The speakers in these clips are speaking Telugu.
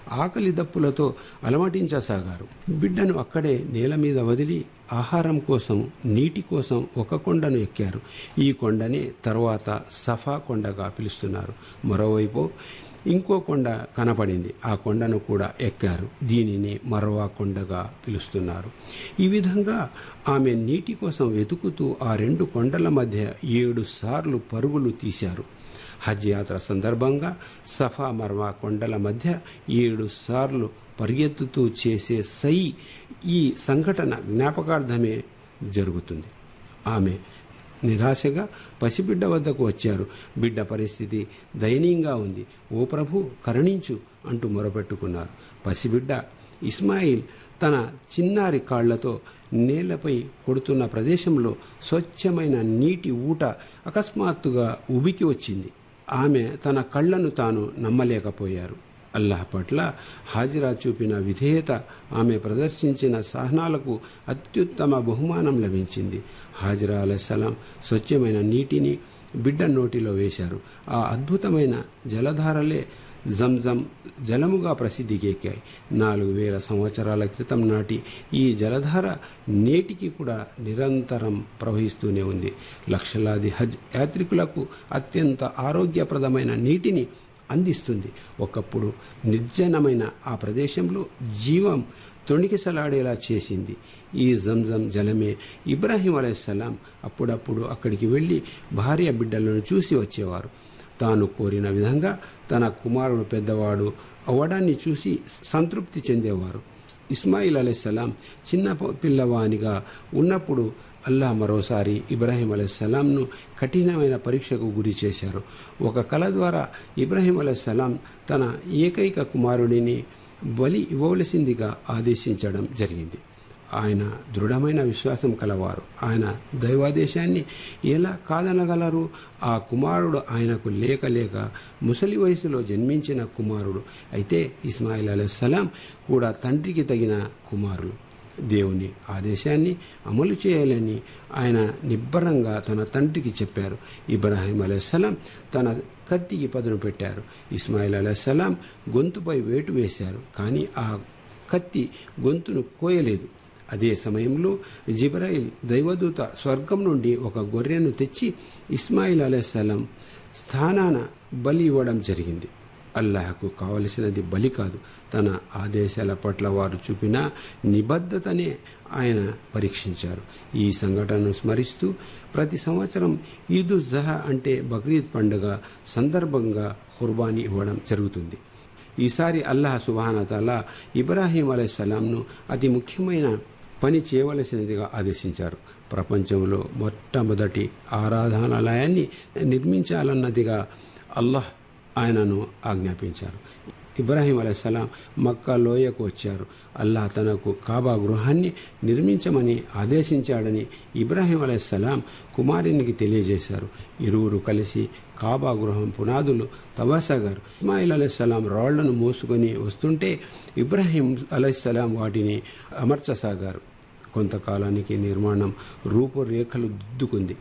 ఆకలి దప్పులతో అలమటించసాగారు బిడ్డను అక్కడే నేల మీద వదిలి ఆహారం కోసం నీటి కోసం ఒక కొండను ఎక్కారు ఈ కొండనే తర్వాత సఫా కొండగా పిలుస్తున్నారు మరోవైపు ఇంకో కొండ కనపడింది ఆ కొండను కూడా ఎక్కారు దీనిని మరవా కొండగా పిలుస్తున్నారు ఈ విధంగా ఆమె నీటి కోసం వెతుకుతూ ఆ రెండు కొండల మధ్య ఏడు సార్లు పరుగులు తీశారు హజ్ యాత్ర సందర్భంగా సఫా మర్వా కొండల మధ్య ఏడు సార్లు పరిగెత్తుతూ చేసే సై ఈ సంఘటన జ్ఞాపకార్థమే జరుగుతుంది ఆమె నిరాశగా పసిబిడ్డ వద్దకు వచ్చారు బిడ్డ పరిస్థితి దయనీయంగా ఉంది ఓ ప్రభు కరుణించు అంటూ మొరపెట్టుకున్నారు పసిబిడ్డ ఇస్మాయిల్ తన చిన్నారి కాళ్లతో నేలపై కొడుతున్న ప్రదేశంలో స్వచ్ఛమైన నీటి ఊట అకస్మాత్తుగా ఉబికి వచ్చింది ఆమె తన కళ్లను తాను నమ్మలేకపోయారు అల్లాహ్ పట్ల హాజిరా చూపిన విధేయత ఆమె ప్రదర్శించిన సహనాలకు అత్యుత్తమ బహుమానం లభించింది హాజిరా అలైసలాం స్వచ్ఛమైన నీటిని బిడ్డ నోటిలో వేశారు ఆ అద్భుతమైన జలధారలే జంజం జలముగా ప్రసిద్ధికెక్కాయి నాలుగు వేల సంవత్సరాల క్రితం నాటి ఈ జలధార నేటికి కూడా నిరంతరం ప్రవహిస్తూనే ఉంది లక్షలాది హజ్ యాత్రికులకు అత్యంత ఆరోగ్యప్రదమైన నీటిని అందిస్తుంది ఒకప్పుడు నిర్జనమైన ఆ ప్రదేశంలో జీవం తొణికిసలాడేలా చేసింది ఈ జంజం జలమే ఇబ్రాహీం అలైహిస్సలాం అప్పుడప్పుడు అక్కడికి వెళ్లి భార్య బిడ్డలను చూసి వచ్చేవారు తాను కోరిన విధంగా తన కుమారుడు పెద్దవాడు అవ్వడాన్ని చూసి సంతృప్తి చెందేవారు ఇస్మాయిల్ అలైహిస్సలాం చిన్న పిల్లవానిగా ఉన్నప్పుడు అల్లా మరోసారి ఇబ్రాహీం అలైహిస్సలాంను కఠినమైన పరీక్షకు గురి చేశారు ఒక కళ ద్వారా ఇబ్రాహీం అలైహిస్సలాం తన ఏకైక కుమారుడిని బలి ఇవ్వవలసిందిగా ఆదేశించడం జరిగింది ఆయన దృఢమైన విశ్వాసం కలవారు ఆయన దైవాదేశాన్ని ఎలా కాదనగలరు ఆ కుమారుడు ఆయనకు లేక లేక ముసలి వయసులో జన్మించిన కుమారుడు అయితే ఇస్మాయిల్ అలైహిస్సలాం కూడా తండ్రికి తగిన కుమారులు దేవుని ఆదేశాన్ని అమలు చేయాలని ఆయన నిబ్బరంగా తన తండ్రికి చెప్పారు ఇబ్రాహీం అలైహిస్సలాం తన కత్తికి పదును పెట్టారు ఇస్మాయిల్ అలైహిస్సలాం గొంతుపై వేటు వేశారు కానీ ఆ కత్తి గొంతును కోయలేదు అదే సమయంలో జిబ్రాయిల్ దైవదూత స్వర్గం నుండి ఒక గొర్రెను తెచ్చి ఇస్మాయిల్ అలైహిస్సలాం స్థానాన బలి ఇవ్వడం జరిగింది అల్లాహకు కావలసినది బలి కాదు తన ఆదేశాల పట్ల వారు చూపిన నిబద్ధతనే ఆయన పరీక్షించారు ఈ సంఘటనను స్మరిస్తూ ప్రతి సంవత్సరం ఈదు జహా అంటే బక్రీద్ పండుగ సందర్భంగా కుర్బానీ ఇవ్వడం జరుగుతుంది ఈసారి అల్లాహ్ సుబానతాలా ఇబ్రాహీం అలైహిస్సలాంను అతి ముఖ్యమైన పని చేయవలసినదిగా ఆదేశించారు ప్రపంచంలో మొట్టమొదటి ఆరాధనాలయాన్ని నిర్మించాలన్నదిగా అల్లాహ్ ఆయనను ఆజ్ఞాపించారు ఇబ్రాహీం అలైహిస్సలాం మక్కా లోయకు వచ్చారు అల్లాహ్ తనకు కాబా గృహాన్ని నిర్మించమని ఆదేశించాడని ఇబ్రాహీం అలైహిస్సలాం కుమారునికి తెలియజేశారు ఇరువురు కలిసి కాబా గృహం పునాదులు తవ్వసాగారు ఇస్మాయిల్ అలైహిస్సలాం రాళ్లను మోసుకొని వస్తుంటే ఇబ్రాహీం అలైహిస్సలాం వాటిని అమర్చసాగారు కొంతకాలానికి నిర్మాణం రూపురేఖలు దిద్దుకుంది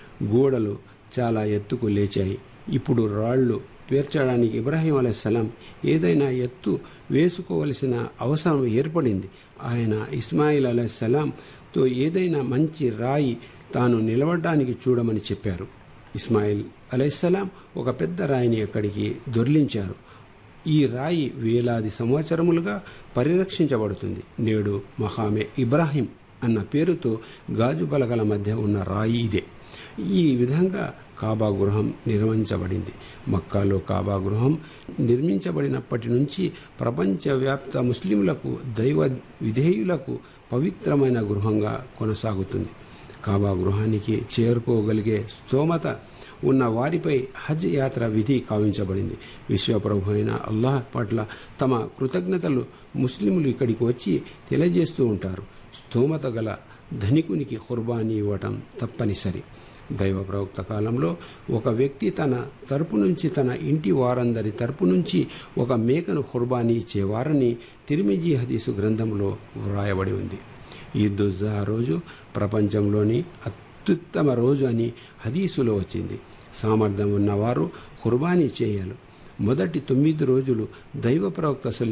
గోడలు చాలా ఎత్తుకు లేచాయి ఇప్పుడు రాళ్లు పేర్చడానికి ఇబ్రాహీం అలైహిస్సలాం ఏదైనా ఎత్తు వేసుకోవలసిన అవసరం ఏర్పడింది ఆయన ఇస్మాయిల్ అలైహిస్సలాంతో ఏదైనా మంచి రాయి తాను నిలబడడానికి చూడమని చెప్పారు ఇస్మాయిల్ అలైహిస్సలాం ఒక పెద్ద రాయిని అక్కడికి దొర్లించారు ఈ రాయి వేలాది సంవత్సరములుగా పరిరక్షించబడుతుంది నేడు మహామే ఇబ్రాహీం అన్న పేరుతో గాజు పలకల మధ్య ఉన్న రాయి ఇదే ఈ విధంగా కాబా గృహం నిర్మించబడింది మక్కాలో కాబా గృహం నిర్మించబడినప్పటి నుంచి ప్రపంచవ్యాప్త ముస్లింలకు దైవ విధేయులకు పవిత్రమైన గృహంగా కొనసాగుతుంది కాబా గృహానికి చేరుకోగలిగే స్తోమత ఉన్న వారిపై హజ్ యాత్ర విధి కావించబడింది విశ్వప్రభు అయిన అల్లాహ్ పట్ల తమ కృతజ్ఞతలు ముస్లింలు ఇక్కడికి వచ్చి తెలియజేస్తూ ఉంటారు స్తోమత గల ధనికునికి కుర్బానీ ఇవ్వటం తప్పనిసరి దైవ ప్రవక్త కాలంలో ఒక వ్యక్తి తన తరపు నుంచి తన ఇంటి వారందరి తరపు నుంచి ఒక మేకను కుర్బానీ ఇచ్చేవారని తిరిమిజీ హదీసు గ్రంథంలో వ్రాయబడి ఉంది ఈదుజా రోజు ప్రపంచంలోని అత్యుత్తమ రోజు అని హదీసులో వచ్చింది సామర్థ్యం ఉన్నవారు కుర్బానీ చేయాలి మొదటి తొమ్మిది రోజులు దైవ ప్రవక్త